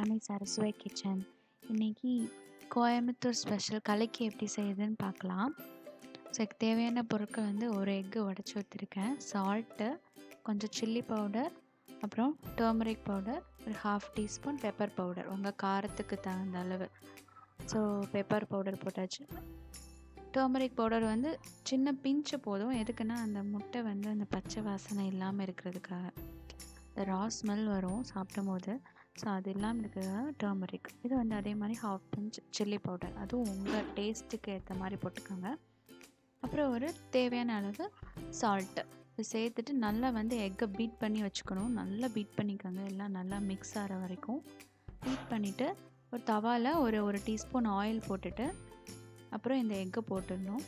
எல்லாமே சரஸ்வை கிச்சன் இன்றைக்கி கோயம்புத்தூர் ஸ்பெஷல் கலக்கி எப்படி செய்யுதுன்னு பார்க்கலாம் ஸோ இதுக்கு தேவையான பொருட்கள் வந்து ஒரு எக்கு உடச்சி ஊற்றிருக்கேன் சால்ட்டு கொஞ்சம் சில்லி பவுடர் அப்புறம் டர்மரிக் பவுடர் ஒரு ஹாஃப் டீஸ்பூன் பெப்பர் பவுடர் உங்கள் காரத்துக்கு தகுந்த அளவு ஸோ பெப்பர் பவுடர் போட்டாச்சு டர்மரிக் பவுடர் வந்து சின்ன பிஞ்சு போதும் எதுக்குன்னா அந்த முட்டை வந்து அந்த பச்சை வாசனை இல்லாமல் இருக்கிறதுக்காக இந்த ரா ஸ்மெல் வரும் சாப்பிடும் போது ஸோ அது இல்லாமல் இருக்கிறதுக்காக டர்மரிக் இது வந்து அதே மாதிரி ஹாஃப் பிஞ்ச் சில்லி பவுடர் அதுவும் உங்கள் டேஸ்ட்டுக்கு ஏற்ற மாதிரி போட்டுக்கோங்க அப்புறம் ஒரு தேவையான அளவு சால்ட்டு இது சேர்த்துட்டு நல்லா வந்து எக்கை பீட் பண்ணி வச்சுக்கணும் நல்லா பீட் பண்ணிக்கோங்க எல்லாம் நல்லா மிக்ஸ் ஆகிற வரைக்கும் பீட் பண்ணிவிட்டு ஒரு தவாவில் ஒரு ஒரு டீஸ்பூன் ஆயில் போட்டுட்டு அப்புறம் இந்த எக்கை போட்டுடணும்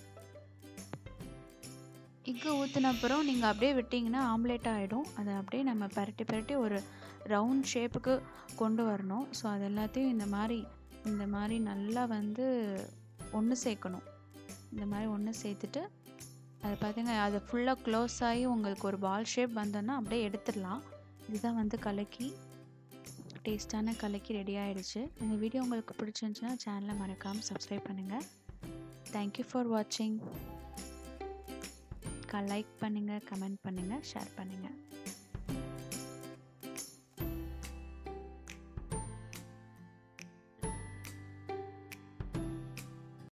எக்கு ஊற்றின அப்புறம் நீங்கள் அப்படியே விட்டிங்கன்னா ஆம்லேட் ஆகிடும் அதை அப்படியே நம்ம பரட்டி பரட்டி ஒரு ரவுண்ட் ஷேப்புக்கு கொண்டு வரணும் ஸோ அது எல்லாத்தையும் இந்த மாதிரி இந்த மாதிரி நல்லா வந்து ஒன்று சேர்க்கணும் இந்த மாதிரி ஒன்று சேர்த்துட்டு அதை பார்த்திங்க அது ஃபுல்லாக க்ளோஸ் ஆகி உங்களுக்கு ஒரு பால் ஷேப் வந்தோன்னா அப்படியே எடுத்துடலாம் இதுதான் வந்து கலக்கி டேஸ்ட்டான கலக்கி ரெடி ஆகிடுச்சு இந்த வீடியோ உங்களுக்கு பிடிச்சிருந்துச்சுன்னா சேனலை மறக்காமல் சப்ஸ்கிரைப் பண்ணுங்கள் தேங்க்யூ ஃபார் வாட்சிங் லைக் பண்ணுங்கள் கமெண்ட் பண்ணுங்கள் ஷேர் பண்ணுங்கள்